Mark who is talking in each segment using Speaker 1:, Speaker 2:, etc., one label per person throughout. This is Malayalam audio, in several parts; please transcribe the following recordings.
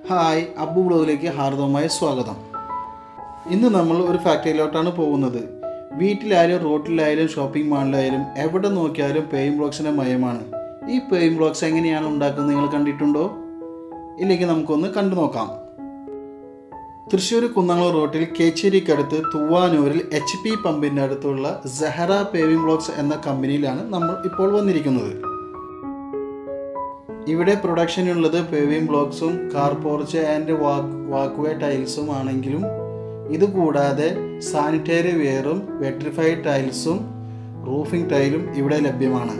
Speaker 1: ഹായ് അബു ബ്ലോഗിലേക്ക് ഹാർദവമായ സ്വാഗതം ഇന്ന് നമ്മൾ ഒരു ഫാക്ടറിയിലോട്ടാണ് പോകുന്നത് വീട്ടിലായാലും റോട്ടിലായാലും ഷോപ്പിംഗ് മാളിലായാലും എവിടെ നോക്കിയാലും പേയിങ് ബ്ലോക്സിൻ്റെ മയമാണ് ഈ പേയിങ് ബ്ലോക്സ് എങ്ങനെയാണ് ഉണ്ടാക്കുന്നത് നിങ്ങൾ കണ്ടിട്ടുണ്ടോ ഇല്ലെങ്കിൽ നമുക്കൊന്ന് കണ്ടു നോക്കാം തൃശ്ശൂർ കുന്നംകുളം റോട്ടിൽ കേച്ചേരിക്കടുത്ത് തുവാനൂരിൽ എച്ച് പി പമ്പിൻ്റെ അടുത്തുള്ള സെഹറ പേവിംഗ് ബ്ലോക്സ് എന്ന കമ്പനിയിലാണ് നമ്മൾ ഇപ്പോൾ വന്നിരിക്കുന്നത് ഇവിടെ പ്രൊഡക്ഷനുള്ളത് പേവിംഗ് ബ്ലോക്സും car porch and walk walkway ടൈൽസും ആണെങ്കിലും ഇതുകൂടാതെ സാനിറ്ററി വെയറും വെട്രിഫൈഡ് ടൈൽസും റൂഫിംഗ് ടൈലും ഇവിടെ ലഭ്യമാണ്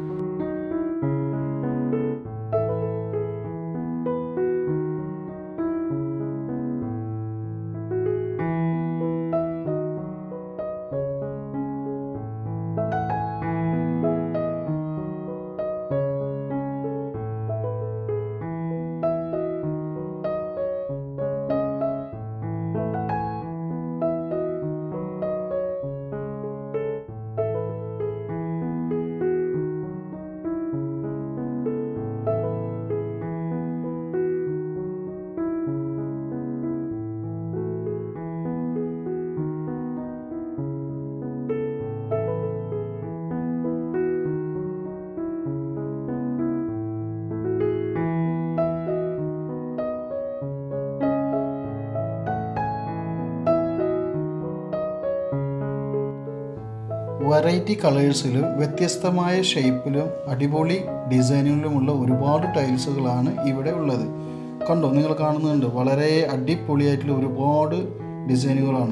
Speaker 1: വെറൈറ്റി കളേഴ്സിലും വ്യത്യസ്തമായ ഷേപ്പിലും അടിപൊളി ഡിസൈനുകളിലുമുള്ള ഒരുപാട് ടൈൽസുകളാണ് ഇവിടെ ഉള്ളത് കണ്ടോ നിങ്ങൾ കാണുന്നുണ്ട് വളരെ അടിപൊളിയായിട്ടുള്ള ഒരുപാട് ഡിസൈനുകളാണ്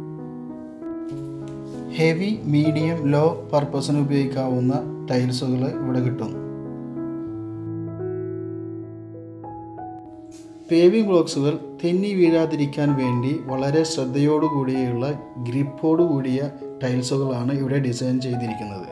Speaker 1: ഹെവി മീഡിയം ലോ പർപ്പസിന് ഉപയോഗിക്കാവുന്ന ടൈൽസുകൾ ഇവിടെ കിട്ടും പേവിംഗ് ബ്ലോക്സുകൾ തെന്നി വീഴാതിരിക്കാൻ വേണ്ടി വളരെ ശ്രദ്ധയോടുകൂടിയുള്ള ഗ്രിപ്പോട് കൂടിയ ടൈൽസുകളാണ് ഇവിടെ ഡിസൈൻ ചെയ്തിരിക്കുന്നത്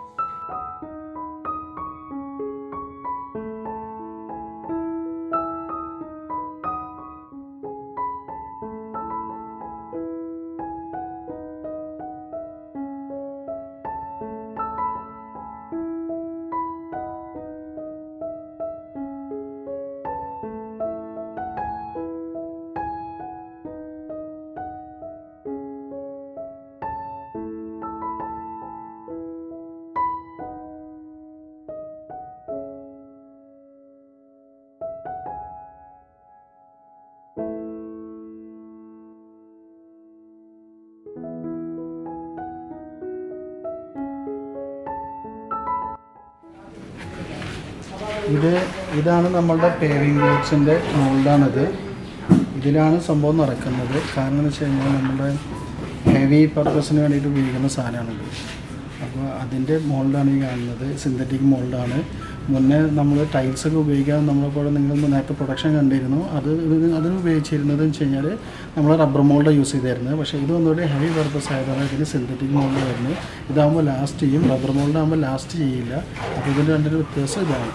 Speaker 1: ഇത് ഇതാണ് നമ്മളുടെ പേവിംഗ് ബ്ലോക്സിൻ്റെ മോൾഡാണിത് ഇതിലാണ് സംഭവം നടക്കുന്നത് കാരണം എന്ന് വെച്ച് കഴിഞ്ഞാൽ നമ്മുടെ ഹെവി പർപ്പസിന് വേണ്ടിയിട്ട് ഉപയോഗിക്കുന്ന സാധനമാണിത് അപ്പോൾ അതിൻ്റെ മോൾഡാണ് ഈ കാണുന്നത് സിന്തറ്റിക് മോൾഡാണ് മുന്നേ നമ്മൾ ടൈൽസൊക്കെ ഉപയോഗിക്കാൻ നമ്മളിപ്പോൾ നിങ്ങൾ നേരത്തെ പ്രൊഡക്ഷൻ കണ്ടിരുന്നു അത് ഇത് അതിന് ഉപയോഗിച്ചിരുന്നത് വെച്ച് കഴിഞ്ഞാൽ നമ്മൾ റബ്ബർ മോൾഡ് യൂസ് ചെയ്തായിരുന്നു പക്ഷേ ഇത് ഒന്നുകൂടി ഹെവി പർപ്പസ് ആയതാണ് ഇതിന് സിന്തറ്റിക് മോൾഡ് വരുന്നത് ഇതാകുമ്പോൾ ലാസ്റ്റ് ചെയ്യും റബ്ബർ മോൾഡ് ആകുമ്പോൾ ലാസ്റ്റ് ചെയ്യില്ല അപ്പോൾ ഇതിൻ്റെ രണ്ടൊരു വ്യത്യാസം ഇതാണ്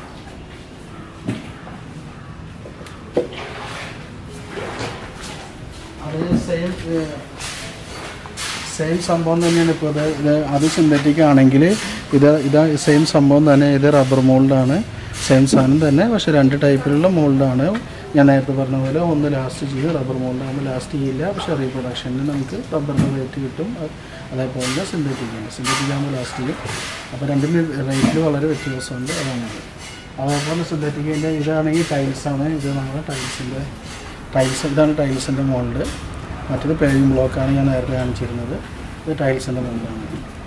Speaker 1: അത് സെയിം സെയിം സംഭവം തന്നെയാണ് ഇപ്പോൾ ഇത് ഇത് അത് സിന്തറ്റിക് ആണെങ്കിൽ ഇത് ഇത് സെയിം സംഭവം തന്നെ ഇത് റബ്ബർ മോൾഡാണ് സെയിം സാധനം തന്നെ പക്ഷേ രണ്ട് ടൈപ്പിലുള്ള മോൾഡാണ് ഞാൻ നേരത്തെ പറഞ്ഞ പോലെ ഒന്ന് ലാസ്റ്റ് ചെയ്ത് റബ്ബർ മോൾഡാകുമ്പോൾ ലാസ്റ്റ് ചെയ്യില്ല പക്ഷേ റീപ്രൊഡക്ഷനിൽ നമുക്ക് റബ്ബറിൻ്റെ റേറ്റ് കിട്ടും അത് അതേപോലെ തന്നെ സിന്തറ്റിക് ആണ് സിന്തറ്റിക് ആകുമ്പോൾ ലാസ്റ്റ് ചെയ്യും അപ്പോൾ രണ്ടിൻ്റെ റേറ്റിൽ വളരെ വ്യത്യാസമുണ്ട് അതാണ് അതേപോലെ സിന്തറ്റിക്കിൻ്റെ ഇതാണെങ്കിൽ ടൈൽസാണ് ഇത് നമ്മുടെ ടൈൽസിൻ്റെ ടൈൽസ് ഇതാണ് ടൈൽസിൻ്റെ മോൾഡ് മറ്റേത് പേവിംഗ് ബ്ലോക്കാണ് ഞാൻ നേരത്തെ കാണിച്ചിരുന്നത് ഇത് ടൈൽസിൻ്റെ മോൾഡാണ്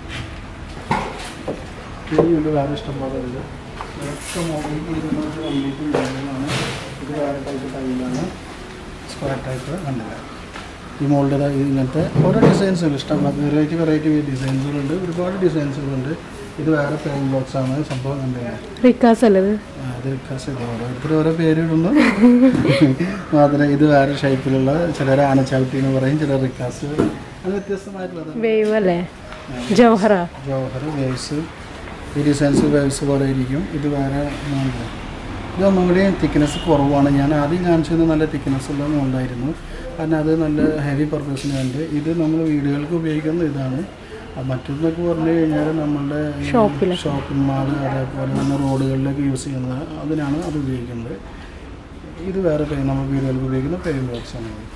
Speaker 1: ഇനിയുണ്ട് വേറെ ഇഷ്ടംപോലെ ഉണ്ട് ഇതൊക്കെ മോഡൽ ഇരുന്നൂറ് കംപ്ലീറ്റ് മോഡലാണ് ഇത് വേറെ ടൈപ്പ് ടൈലാണ് സ്ക്വയർ ടൈപ്പ് കണ്ടില്ല ഈ മോൾഡ് ഇങ്ങനത്തെ ഓരോ ഡിസൈൻസുകൾ ഇഷ്ടം വെറൈറ്റി വെറൈറ്റി ഡിസൈൻസുകളുണ്ട് ഒരുപാട് ഡിസൈൻസുകളുണ്ട് ഇത് വേറെ പേയിങ് ബ്ലോക്സ് ആണ് സംഭവം കണ്ടില്ല
Speaker 2: റിക്കാസ് അല്ലത്
Speaker 1: ആ, ഇത് റിക്കാസ് ഇത് ഓരോരുത്തർ ഓരോ പേരിടുന്നു മാത്രമേ ഇത് വേറെ ഷേപ്പിലുള്ള ചിലർ ആനച്ചാവട്ടി എന്ന് പറയും ചിലർ റിക്കാസ് അത് വ്യത്യസ്തമായിട്ടുള്ളത്
Speaker 2: വേവ് അല്ലേ ജവഹറ
Speaker 1: ജോഹർ വേവ്സ് ഈ ഡിസൈൻസ് വേവ്സ് പോലെ ഇരിക്കും ഇത് വേറെ മോഡൽ ഇത് ഒന്നും കൂടി തിക്നെസ് കുറവാണ് ഞാൻ ആദ്യം കാണിച്ചത് നല്ല തിക്നെസ് ഉള്ള മോഡലായിരുന്നു കാരണം അത് നല്ല ഹെവി പർപ്പസിന് വേണ്ടി ഇത് നമ്മൾ വീടുകൾക്ക് ഉപയോഗിക്കുന്ന ഇതാണ് ആ മറ്റൊന്നൊക്കെ പറഞ്ഞു കഴിഞ്ഞാൽ നമ്മളുടെ
Speaker 2: ഷോപ്പില്.
Speaker 1: ഷോപ്പിംഗ് മാള് അതേപോലെ തന്നെ റോഡുകളിലൊക്കെ യൂസ് ചെയ്യുന്നത് അതിനാണ് അത് ഉപയോഗിക്കുന്നത് ഇത് വേറെ പെയിൻ നമ്മൾ വീടുകൾക്ക് ഉപയോഗിക്കുന്ന പെയിൻ ബോക്സ് ആണ് ഇത്.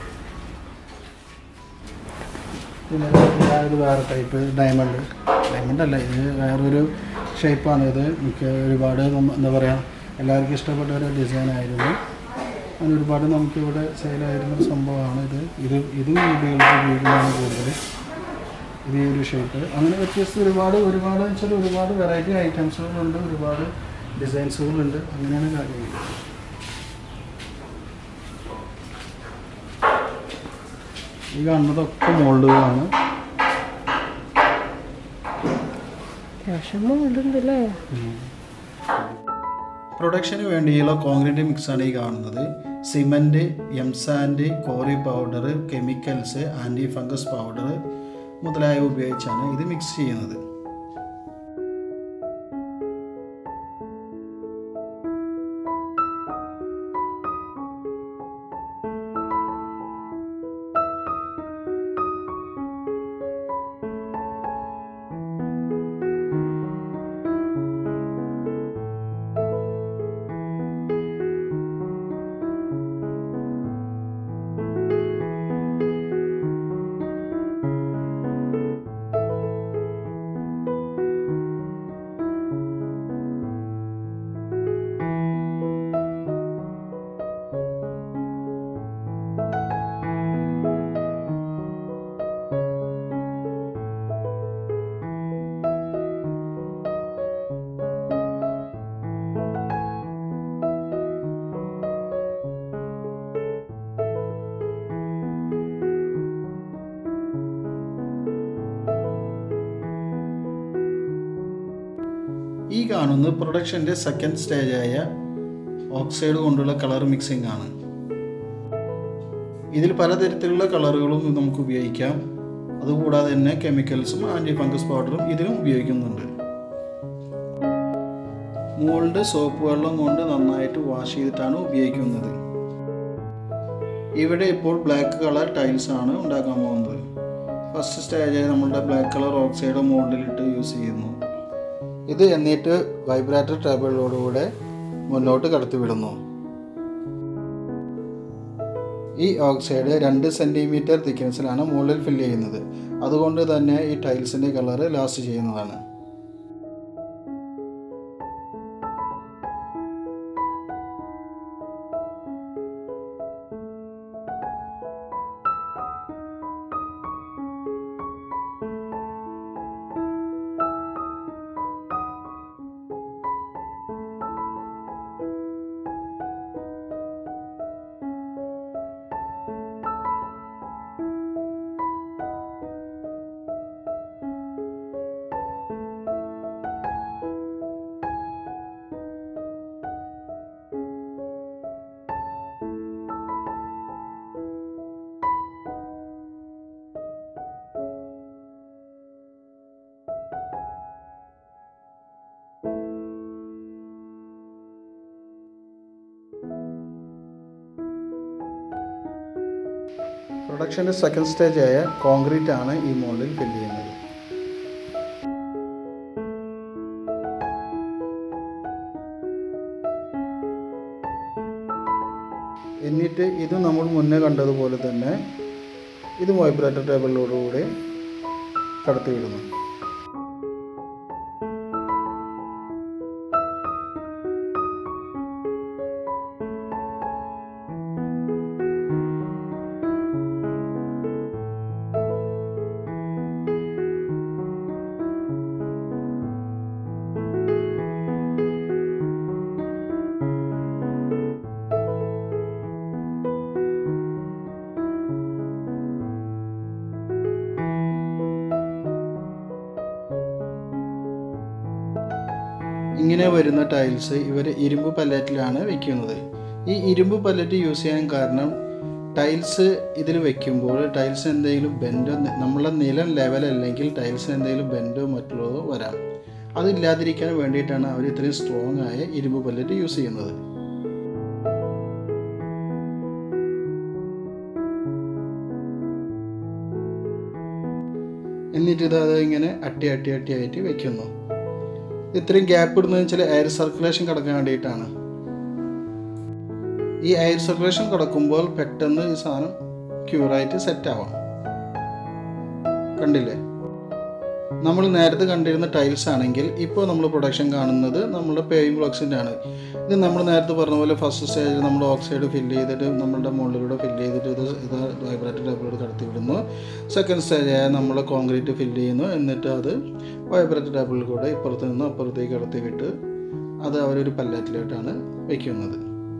Speaker 1: പിന്നെ ഇതാ ഇത് വേറെ ടൈപ്പ് ഡയമണ്ട് ഡയമണ്ട് അല്ല ഇത് വേറൊരു ഷേപ്പാണ് ഇത് മിക്ക ഒരുപാട് നമ്മ- എന്താ പറയുക എല്ലാവർക്കും ഇഷ്ടപ്പെട്ട ഒരു ഡിസൈൻ ആയിരുന്നു അങ്ങനെ ഒരുപാട് നമുക്കിവിടെ സെയിലായിരുന്ന ഒരു സംഭവമാണ് ഇത് ഇത് ഇതും വീടുകൾക്ക് ഉപയോഗിക്കുന്നതാണ് കൂടുതൽ ഇത് ഈ ഒരു ഷേപ്പ് അങ്ങനെ വ്യത്യസ്ത ഒരുപാട് ഒരുപാട് വെച്ചാൽ ഒരുപാട് വെറൈറ്റി ഐറ്റംസുകളുണ്ട് ഒരുപാട് ഡിസൈൻസുകളുണ്ട് അങ്ങനെയാണ് കാര്യങ്ങൾ ഈ കാണുന്നതൊക്കെ മോൾഡുകളാണ്
Speaker 2: അത്യാവശ്യം മോളുണ്ടല്ലേ
Speaker 1: പ്രൊഡക്ഷന് വേണ്ടിയുള്ള കോൺക്രീറ്റ് മിക്സാണ് ഈ കാണുന്നത് cement M sand quarry powder chemicals anti fungus powder മുതലായവ ഉപയോഗിച്ചാണ് ഇത് മിക്സ് ചെയ്യുന്നത് ഈ കാണുന്നത് പ്രൊഡക്ഷൻ്റെ സെക്കൻഡ് സ്റ്റേജായ ഓക്സൈഡ് കൊണ്ടുള്ള കളർ മിക്സിംഗ് ആണ് ഇതിൽ പലതരത്തിലുള്ള കളറുകളും നമുക്ക് ഉപയോഗിക്കാം അതുകൂടാതെ തന്നെ കെമിക്കൽസും ആൻറ്റി ഫംഗസ് പൗഡറും ഇതിലും ഉപയോഗിക്കുന്നുണ്ട് മോൾഡ് സോപ്പ് വെള്ളം കൊണ്ട് നന്നായിട്ട് വാഷ് ചെയ്തിട്ടാണ് ഉപയോഗിക്കുന്നത് ഇവിടെ ഇപ്പോൾ ബ്ലാക്ക് കളർ ടൈൽസ് ആണ് ഉണ്ടാക്കാൻ പോകുന്നത് ഫസ്റ്റ് സ്റ്റേജായി നമ്മളുടെ ബ്ലാക്ക് കളർ ഓക്സൈഡ് മോൾഡിലിട്ട് യൂസ് ചെയ്യുന്നു ഇത് എന്നിട്ട് വൈബ്രാറ്റർ ടേബിളിലൂടെ മുന്നോട്ട് കടത്തിവിടുന്നു ഈ ഓക്സൈഡ് രണ്ട് സെൻറ്റിമീറ്റർ തിക്നെസ്സിലാണ് മുകളിൽ ഫില്ല് ചെയ്യുന്നത് അതുകൊണ്ട് തന്നെ ഈ ടൈൽസിൻ്റെ കളറ് ലാസ്റ്റ് ചെയ്യുന്നതാണ് പ്രൊഡക്ഷൻ്റെ സെക്കൻഡ് സ്റ്റേജായ കോൺക്രീറ്റ് ആണ് ഈ മോളിൽ ഫില്ല് ചെയ്യുന്നത് എന്നിട്ട് ഇത് നമ്മൾ മുന്നേ കണ്ടതുപോലെ തന്നെ ഇത് വൈബ്രേറ്റർ ടേബിളിലൂടെ കടത്തിവിടുന്നു ഇങ്ങനെ വരുന്ന ടൈൽസ് ഇവർ ഇരുമ്പ് പല്ലറ്റിലാണ് വെക്കുന്നത് ഈ ഇരുമ്പ് പല്ലറ്റ് യൂസ് ചെയ്യാൻ കാരണം ടൈൽസ് ഇതിൽ വെക്കുമ്പോൾ ടൈൽസ് എന്തെങ്കിലും ബെൻഡോ നമ്മളെ നിലം ലെവലല്ലെങ്കിൽ ടൈൽസിന് എന്തെങ്കിലും ബെൻഡോ മറ്റുള്ളതോ വരാം അതില്ലാതിരിക്കാൻ വേണ്ടിയിട്ടാണ് അവർ ഇത്രയും സ്ട്രോങ് ആയ ഇരുമ്പ് പല്ലറ്റ് യൂസ് ചെയ്യുന്നത് എന്നിട്ട് ഇത് അത് ഇങ്ങനെ അട്ടി അട്ടി അട്ടി ആയിട്ട് വെക്കുന്നു ഇത്രയും ഗ്യാപ്പ് ഇടുന്നത് വെച്ചാൽ എയർ സർക്കുലേഷൻ കിടക്കാൻ വേണ്ടിയിട്ടാണ് ഈ എയർ സർക്കുലേഷൻ കിടക്കുമ്പോൾ പെട്ടെന്ന് ഈ സാധനം ക്യൂറായിട്ട് സെറ്റ് ആവാം കണ്ടില്ലേ നമ്മൾ നേരത്തെ കണ്ടിരുന്ന ടൈൽസ് ആണെങ്കിൽ ഇപ്പോൾ നമ്മൾ പ്രൊഡക്ഷൻ കാണുന്നത് നമ്മുടെ പേവിംഗ് ബ്ലോക്സിൻ്റെ ആണ് ഇത് നമ്മൾ നേരത്തെ പറഞ്ഞ പോലെ ഫസ്റ്റ് സ്റ്റേജിൽ നമ്മൾ ഓക്സൈഡ് ഫില്ല് ചെയ്തിട്ട് നമ്മളുടെ മുകളിലൂടെ ഫില്ല് ചെയ്തിട്ട് ഇത് ഇത് വൈബ്രേറ്റർ ടേബിളോട് കടത്തി വിടുന്നു സെക്കൻഡ് സ്റ്റേജായ നമ്മൾ കോൺക്രീറ്റ് ഫില്ല് ചെയ്യുന്നു എന്നിട്ട് അത് വൈബ്രേറ്റർ ടേബിളിൽ കൂടെ ഇപ്പുറത്ത് നിന്ന് അപ്പുറത്തേക്ക് കടത്തി വിട്ട് അത് അവരൊരു പല്ലറ്റിലോട്ടാണ് വയ്ക്കുന്നത്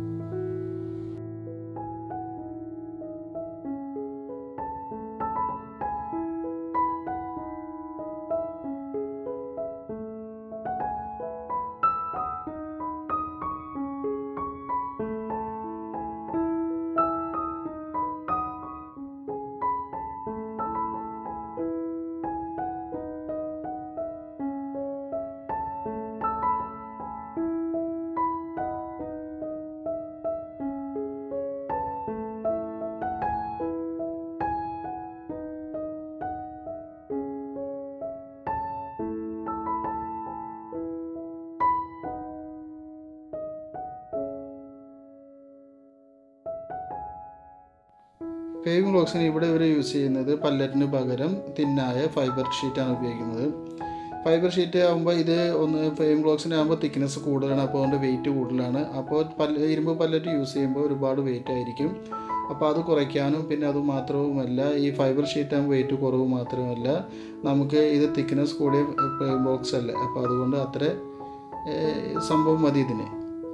Speaker 1: പേവിംഗ് ബ്ലോക്സിന് ഇവിടെ ഇവർ യൂസ് ചെയ്യുന്നത് പല്ലറ്റിന് പകരം തിന്നായ ഫൈബർ ഷീറ്റാണ് ഉപയോഗിക്കുന്നത് ഫൈബർ ഷീറ്റ് ആകുമ്പോൾ ഇത് ഒന്ന് പേവിംഗ് ബ്ലോക്സിന് ആകുമ്പോൾ തിക്നെസ് കൂടുതലാണ് അപ്പോൾ അതുകൊണ്ട് വെയിറ്റ് കൂടുതലാണ് അപ്പോൾ പല്ല ഇരുമ്പ് പല്ലറ്റ് യൂസ് ചെയ്യുമ്പോൾ ഒരുപാട് വെയിറ്റ് ആയിരിക്കും അപ്പോൾ അത് കുറയ്ക്കാനും പിന്നെ അത് മാത്രവുമല്ല ഈ ഫൈബർ ഷീറ്റ് ആകുമ്പോൾ വെയിറ്റ് കുറവ് മാത്രമല്ല നമുക്ക് ഇത് തിക്നെസ് കൂടിയ ബോക്സ് അല്ല അപ്പോൾ അതുകൊണ്ട് അത്ര ഏഹ്, സംഭവം മതി ഇതിന്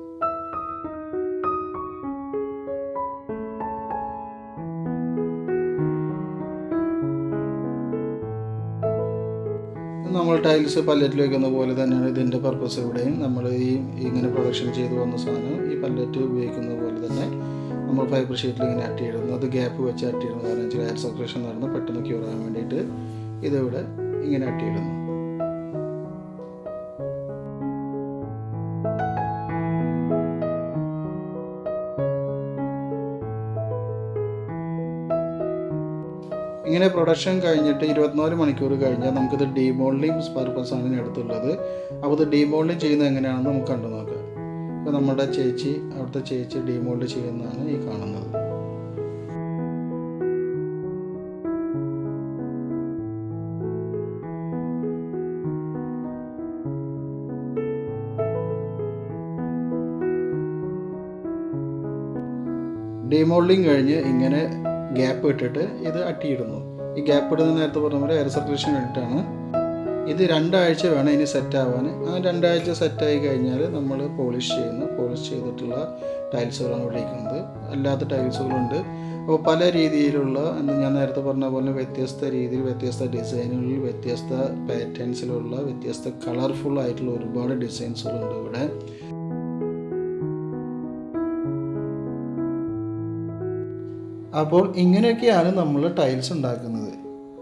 Speaker 1: നമ്മൾ ടൈൽസ് പല്ലറ്റിൽ വെക്കുന്ന പോലെ തന്നെയാണ് ഇതിൻ്റെ പർപ്പസ് ഇവിടെയും നമ്മൾ ഈ ഇങ്ങനെ പ്രൊഡക്ഷൻ ചെയ്തു വന്ന സാധനം ഈ പല്ലറ്റ് ഉപയോഗിക്കുന്നത് പോലെ തന്നെ നമ്മൾ ഫൈബർ ഷീറ്റിൽ ഇങ്ങനെ അട്ടിയിടുന്നു അത് ഗ്യാപ്പ് വെച്ച് അട്ടിയിടുന്നു കാരണം വെച്ചാൽ എയർ സർക്കുലേഷൻ നടന്ന് പെട്ടെന്ന് ക്യൂർ ആകാൻ വേണ്ടിയിട്ട് ഇതിവിടെ ഇങ്ങനെ അട്ടിയിടുന്നു ഇങ്ങനെ പ്രൊഡക്ഷൻ കഴിഞ്ഞിട്ട് ഇരുപത്തിനാല് മണിക്കൂർ കഴിഞ്ഞാൽ നമുക്കിത് ഡീമോൾഡിങ് പർപ്പസാണ് ഇതിന് അടുത്തുള്ളത് അപ്പോൾ ഇത് ഡീമോൾഡിങ് ചെയ്യുന്നത് എങ്ങനെയാണെന്ന് നമുക്ക് കണ്ടു നോക്കാം ഇപ്പോൾ നമ്മുടെ ചേച്ചി അവിടുത്തെ ചേച്ചി ഡീമോൾഡ് ചെയ്യുന്നതാണ് ഈ കാണുന്നത് ഡീമോൾഡിങ് കഴിഞ്ഞ് ഇങ്ങനെ ഗ്യാപ്പ് ഇട്ടിട്ട് ഇത് അട്ടിയിടുന്നു ഈ ഗ്യാപ്പ് ഇടുന്ന നേരത്തെ പറഞ്ഞ പോലെ എയർ സർക്കുലേഷൻ വേണ്ടിയിട്ടാണ് ഇത് രണ്ടാഴ്ച വേണം ഇനി സെറ്റ് ആവാൻ ആ രണ്ടാഴ്ച സെറ്റായി കഴിഞ്ഞാൽ നമ്മൾ പോളിഷ് ചെയ്യുന്നു പോളിഷ് ചെയ്തിട്ടുള്ള ടൈൽസുകളാണ് വിളിക്കുന്നത് അല്ലാത്ത ടൈൽസുകളുണ്ട് അപ്പോൾ പല രീതിയിലുള്ള എന്താ ഞാൻ നേരത്തെ പറഞ്ഞ പോലെ വ്യത്യസ്ത രീതിയിൽ വ്യത്യസ്ത ഡിസൈനുകളിൽ വ്യത്യസ്ത പാറ്റേൺസിലുള്ള വ്യത്യസ്ത കളർഫുൾ ആയിട്ടുള്ള ഒരുപാട് ഡിസൈൻസുകളുണ്ട് ഇവിടെ അപ്പോൾ ഇങ്ങനെയൊക്കെയാണ് നമ്മൾ ടൈൽസ് ഉണ്ടാക്കുന്നത്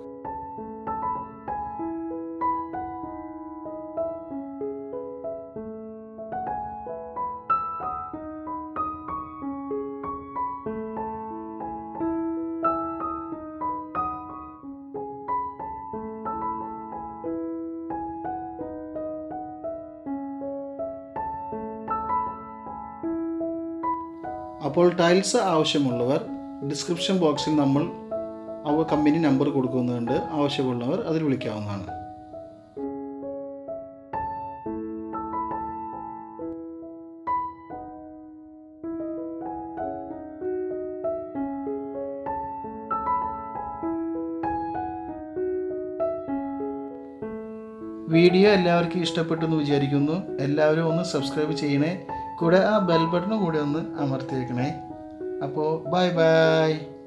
Speaker 1: അപ്പോൾ ടൈൽസ് ആവശ്യമുള്ളവർ ഡിസ്ക്രിപ്ഷൻ ബോക്സിൽ നമ്മൾ അവ കമ്പനി നമ്പർ കൊടുക്കുന്നുണ്ട് ആവശ്യമുള്ളവർ അതിൽ വിളിക്കാവുന്നതാണ് വീഡിയോ എല്ലാവർക്കും ഇഷ്ടപ്പെട്ടു എന്ന് വിചാരിക്കുന്നു എല്ലാവരും ഒന്ന് സബ്സ്ക്രൈബ് ചെയ്യണേ കൂടെ ആ ബെൽ ബട്ടണും കൂടെ ഒന്ന് അമർത്തിയേക്കണേ അപ്പോൾ ബൈ ബൈ